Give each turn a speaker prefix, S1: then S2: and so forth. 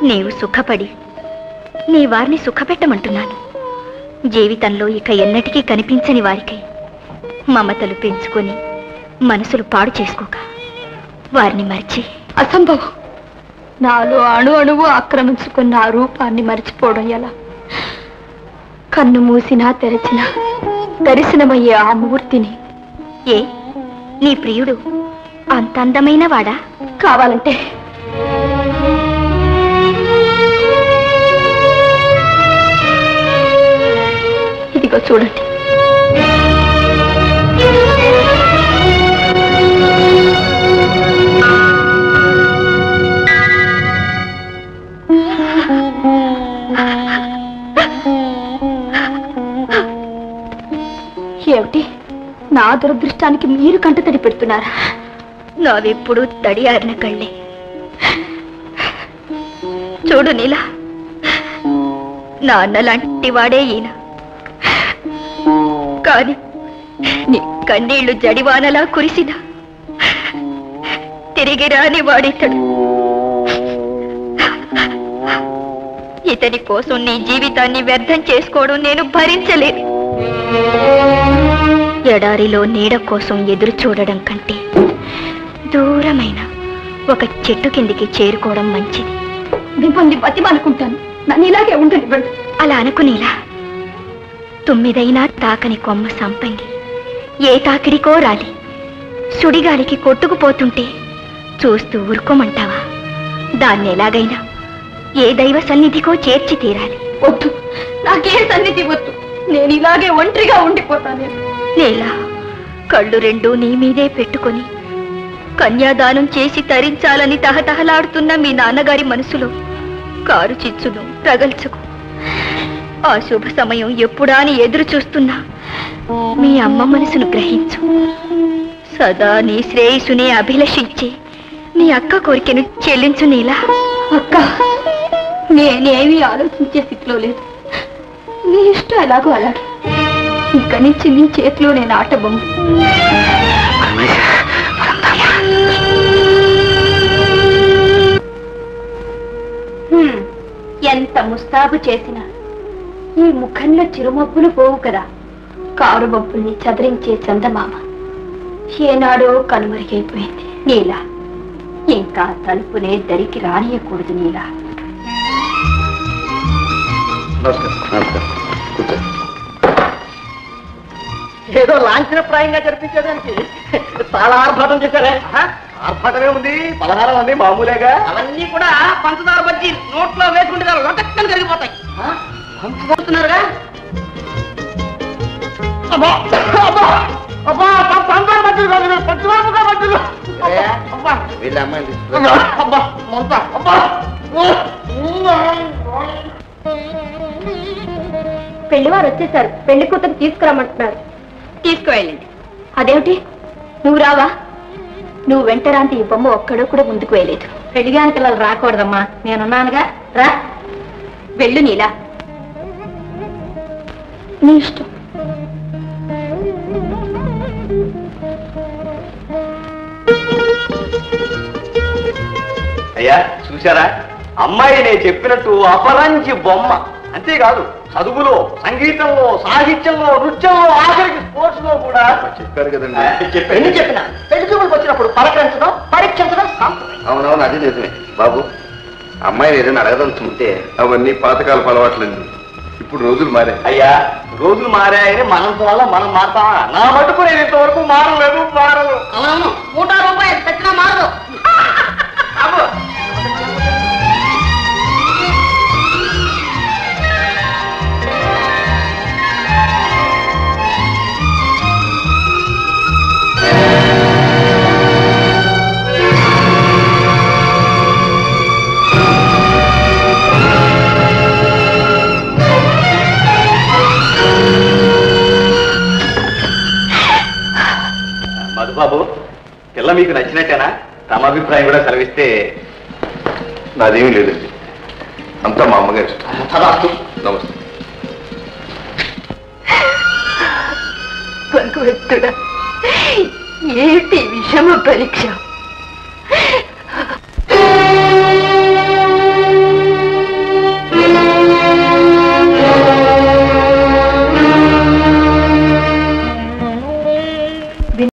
S1: నీవు సుఖపడి నీ వారిని సుఖపెట్టమంటున్నాను జీవితంలో ఇక ఎన్నటికీ కనిపించని వారికై మమతలు పెంచుకొని మనసులు పాడు చేసుకోక వారిని మరిచి
S2: అసంభవం నాలో అణు అణువు ఆక్రమించుకున్న ఆ రూపాన్ని మర్చిపోవడం ఎలా కన్ను మూసినా తెరచినా దర్శనమయ్యే ఆ మూర్తిని
S1: ఏ నీ ప్రియుడు అంత అందమైన వాడా
S2: కావాలంటే ఇదిగో చూడండి ఏమిటి నా దురదృష్టానికి మీరు కంటతడి పెడుతున్నారా
S1: నావెప్పుడు తడియారిన కళ్ళే చూడు నీలా నాన్న లాంటి వాడే ఈయన కాని నీ కన్నీళ్లు జడివానలా కురిసిన తిరిగి రాని వాడితడు ఇతని కోసం నీ జీవితాన్ని వ్యర్థం చేసుకోవడం నేను భరించలేను ఎడారిలో నీడ కోసం ఎదురు చూడడం కంటే దూరమైన ఒక చెట్టు కిందికి చేరుకోవడం మంచిది
S2: మిమ్మల్ని బతిమానుకుంటాను నన్ను ఇలాగే ఉండనివ్వండి
S1: అలా అనుకునేలా తొమ్మిదైనా తాకని కొమ్మ సంపంగి ఏ తాకిడికో రాలి సుడిగాలికి కొట్టుకుపోతుంటే చూస్తూ ఊరుకోమంటావా దాన్ని ఎలాగైనా ఏ దైవ సన్నిధికో చేర్చి తీరాలి
S2: వద్దు నాకే సన్నిధి వద్దు నేను ఇలాగే ఒంటరిగా ఉండిపోతాను
S1: నేలా కళ్ళు రెండు నీ మీదే పెట్టుకొని కన్యాదానం చేసి తరించాలని తహతహలాడుతున్న మీ నాన్నగారి మనసులో కారు చిచ్చును రగల్చకు ఆ శుభ సమయం ఎప్పుడా అని ఎదురు చూస్తున్నా మీ అమ్మ మనసును గ్రహించు సదా నీ శ్రేయస్సునే అభిలషించి నీ అక్క కోరికను చెల్లించు నీలా
S2: అక్క నేనేమీ ఆలోచించే స్థితిలో లేదు నీ ఇష్టం ఎలాగో అలాగే ఇక్కడి నుంచి నీ చేతిలో నేను ఆట బొమ్మ హ్మ్, ఎంత ముస్తాబు చేసినా ఈ ముఖంలో చిరుమబ్బులు పోవు కదా కారు మబ్బుల్ని చదరించే చందమామ ఏనాడో కనుమరుగైపోయింది నీలా ఇంకా తలుపులే దరికి రానియకూడదు నీలా
S3: నమస్కారం నమస్కారం కూర్చోండి
S4: ఏదో లాంఛనప్రాయంగా జరిపించడానికి చాలా ఆర్భాటం చేశారే ఆర్భాటమే ఉంది పలహారం ఉంది మామూలేగా అవన్నీ కూడా పంచదార బజ్జీ నోట్లో వేసుకుంటే లొటక్కని జరిగిపోతాయి పంచుతున్నారుగా అబ్బా అబ్బా అబ్బా పం- పంచదార బజ్జీలు కాదు ఇవి పంచదార బజ్జీలు అబ్బా
S3: వీళ్ళ అమ్మాయిని తీసుకురా.
S4: అబ్బా మంట అబ్బా
S2: పెళ్లివారు వచ్చేసారు పెళ్లి కూతురు తీసుకురమ్మంటున్నారు తీసుకువెళ్ళండి అదేమిటి నువ్వు రావా నువ్వు వెంటరాంతి ఈ బొమ్మ ఒక్కడో కూడా ముందుకు వేయలేదు పెళ్లిగాని పిల్లలు రాకూడదమ్మా నేనున్నానుగా రా వెళ్ళు నీలా నీ ఇష్టం
S4: అయ్యా చూసారా అమ్మాయి నేను చెప్పినట్టు అపరంజి బొమ్మ అంతేకాదు చదువులో సంగీతంలో సాహిత్యంలో నృత్యంలో ఆఖరికి స్పోర్ట్స్ లో కూడా
S3: చెప్పారు కదండి
S4: చెప్పండి చెప్పిన పెళ్లి చూపులకు వచ్చినప్పుడు పలకరించడం పరీక్షించడం సాంప్రదాయం
S3: అవునవును అది నిజమే బాబు అమ్మాయిని ఏదైనా అడగదలుచుకుంటే అవన్నీ పాతకాల అలవాట్లండి ఇప్పుడు రోజులు మారే
S4: అయ్యా రోజులు మారాయని మనంత వల్ల మనం మారుతామా నా మటుకు నేను ఇంతవరకు మారలేదు మారను అవును నూట రూపాయలు తెచ్చినా మారదు అబ్బో. మధుబాబు పిల్ల మీకు నచ్చినట్టేనా తమ అభిప్రాయం కూడా సెలవిస్తే
S3: నాదేమీ లేదండి అంతా మా అమ్మగారు
S4: తదాస్తు
S3: నమస్తే
S2: భగవంతుడా ఏంటి విషమ పరీక్ష